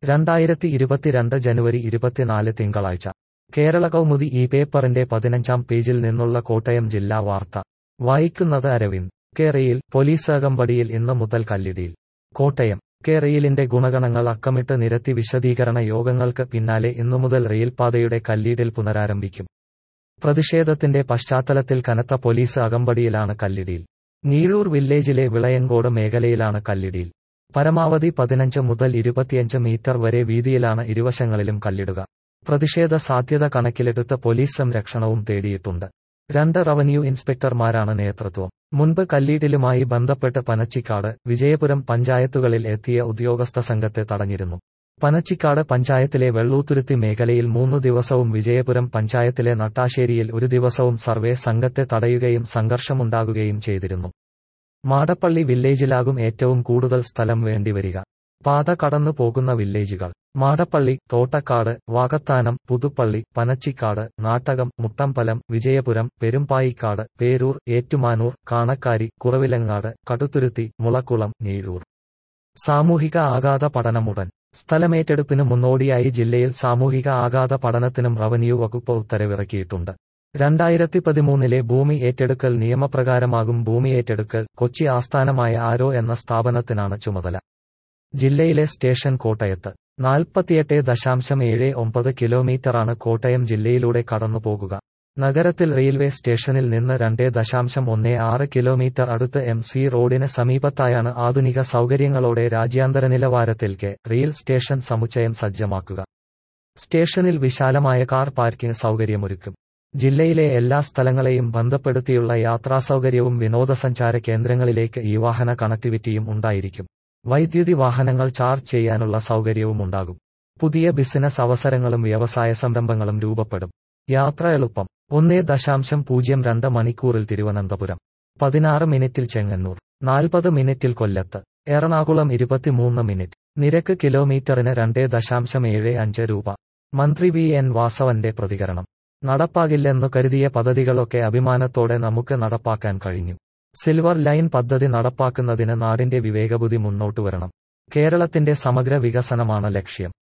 രണ്ടായിരത്തി ഇരുപത്തിരണ്ട് ജനുവരി ഇരുപത്തിനാല് തിങ്കളാഴ്ച കേരള കൗമുദി ഈ പേപ്പറിന്റെ പതിനഞ്ചാം പേജിൽ നിന്നുള്ള കോട്ടയം ജില്ലാ വാർത്ത വായിക്കുന്നത് അരവിന്ദ് കേരയിൽ പോലീസ് അകമ്പടിയിൽ ഇന്ന് മുതൽ കല്ലിടിയിൽ കോട്ടയം കേരയിലിന്റെ ഗുണഗണങ്ങൾ അക്കമിട്ട് നിരത്തി വിശദീകരണ യോഗങ്ങൾക്ക് പിന്നാലെ ഇന്നുമുതൽ റെയിൽപാതയുടെ കല്ലീടിൽ പുനരാരംഭിക്കും പ്രതിഷേധത്തിന്റെ പശ്ചാത്തലത്തിൽ കനത്ത പോലീസ് അകമ്പടിയിലാണ് കല്ലിടിയിൽ നീഴൂർ വില്ലേജിലെ വിളയങ്കോട് മേഖലയിലാണ് കല്ലിടിയിൽ പരമാവധി പതിനഞ്ച് മുതൽ ഇരുപത്തിയഞ്ച് മീറ്റർ വരെ വീതിയിലാണ് ഇരുവശങ്ങളിലും കല്ലിടുക പ്രതിഷേധ സാധ്യത കണക്കിലെടുത്ത് പോലീസ് സംരക്ഷണവും തേടിയിട്ടുണ്ട് രണ്ട് റവന്യൂ ഇൻസ്പെക്ടർമാരാണ് നേതൃത്വം മുൻപ് കല്ലീടിലുമായി ബന്ധപ്പെട്ട് പനച്ചിക്കാട് വിജയപുരം പഞ്ചായത്തുകളിൽ എത്തിയ ഉദ്യോഗസ്ഥ സംഘത്തെ തടഞ്ഞിരുന്നു പനച്ചിക്കാട് പഞ്ചായത്തിലെ വെള്ളൂത്തുരുത്തി മേഖലയിൽ മൂന്നു ദിവസവും വിജയപുരം പഞ്ചായത്തിലെ നട്ടാശ്ശേരിയിൽ ഒരു ദിവസവും സർവേ സംഘത്തെ തടയുകയും സംഘർഷമുണ്ടാകുകയും ചെയ്തിരുന്നു മാടപ്പള്ളി വില്ലേജിലാകും ഏറ്റവും കൂടുതൽ സ്ഥലം വേണ്ടിവരിക പാത കടന്നു പോകുന്ന വില്ലേജുകൾ മാടപ്പള്ളി തോട്ടക്കാട് വാകത്താനം പുതുപ്പള്ളി പനച്ചിക്കാട് നാട്ടകം മുട്ടമ്പലം വിജയപുരം പെരുമ്പായിക്കാട് പേരൂർ ഏറ്റുമാനൂർ കാണക്കാരി കുറവിലങ്ങാട് കടുത്തുരുത്തി മുളക്കുളം നീഴൂർ സാമൂഹിക ആഘാത പഠനമുടൻ സ്ഥലമേറ്റെടുപ്പിന് മുന്നോടിയായി ജില്ലയിൽ സാമൂഹിക ആഘാത പഠനത്തിനും റവന്യൂ വകുപ്പ് ഉത്തരവിറക്കിയിട്ടുണ്ട് രണ്ടായിരത്തി പതിമൂന്നിലെ ഭൂമി ഏറ്റെടുക്കൽ നിയമപ്രകാരമാകും ഭൂമി ഏറ്റെടുക്കൽ കൊച്ചി ആസ്ഥാനമായ ആരോ എന്ന സ്ഥാപനത്തിനാണ് ചുമതല ജില്ലയിലെ സ്റ്റേഷൻ കോട്ടയത്ത് നാൽപ്പത്തിയെട്ട് ദശാംശം ഏഴ് ഒമ്പത് കിലോമീറ്ററാണ് കോട്ടയം ജില്ലയിലൂടെ കടന്നുപോകുക നഗരത്തിൽ റെയിൽവേ സ്റ്റേഷനിൽ നിന്ന് രണ്ട് ദശാംശം ഒന്ന് ആറ് കിലോമീറ്റർ അടുത്ത് എം സി റോഡിന് സമീപത്തായാണ് ആധുനിക സൗകര്യങ്ങളോടെ രാജ്യാന്തര നിലവാരത്തിൽ കെ റെയിൽ സ്റ്റേഷൻ സമുച്ചയം സജ്ജമാക്കുക സ്റ്റേഷനിൽ വിശാലമായ കാർ പാർക്കിംഗ് സൗകര്യമൊരുക്കും ജില്ലയിലെ എല്ലാ സ്ഥലങ്ങളെയും ബന്ധപ്പെടുത്തിയുള്ള യാത്രാസൗകര്യവും വിനോദസഞ്ചാര കേന്ദ്രങ്ങളിലേക്ക് ഈ വാഹന കണക്ടിവിറ്റിയും ഉണ്ടായിരിക്കും വൈദ്യുതി വാഹനങ്ങൾ ചാർജ് ചെയ്യാനുള്ള സൗകര്യവും ഉണ്ടാകും പുതിയ ബിസിനസ് അവസരങ്ങളും വ്യവസായ സംരംഭങ്ങളും രൂപപ്പെടും യാത്ര എളുപ്പം ഒന്നേ ദശാംശം പൂജ്യം രണ്ട് മണിക്കൂറിൽ തിരുവനന്തപുരം പതിനാറ് മിനിറ്റിൽ ചെങ്ങന്നൂർ നാൽപ്പത് മിനിറ്റിൽ കൊല്ലത്ത് എറണാകുളം ഇരുപത്തിമൂന്ന് മിനിറ്റ് നിരക്ക് കിലോമീറ്ററിന് രണ്ടേ ദശാംശം ഏഴ് അഞ്ച് രൂപ മന്ത്രി വി എൻ വാസവന്റെ പ്രതികരണം നടപ്പാകില്ലെന്നു കരുതിയ പദ്ധതികളൊക്കെ അഭിമാനത്തോടെ നമുക്ക് നടപ്പാക്കാൻ കഴിഞ്ഞു സിൽവർ ലൈൻ പദ്ധതി നടപ്പാക്കുന്നതിന് നാടിന്റെ വിവേകബുദ്ധി മുന്നോട്ടുവരണം കേരളത്തിന്റെ സമഗ്ര വികസനമാണ് ലക്ഷ്യം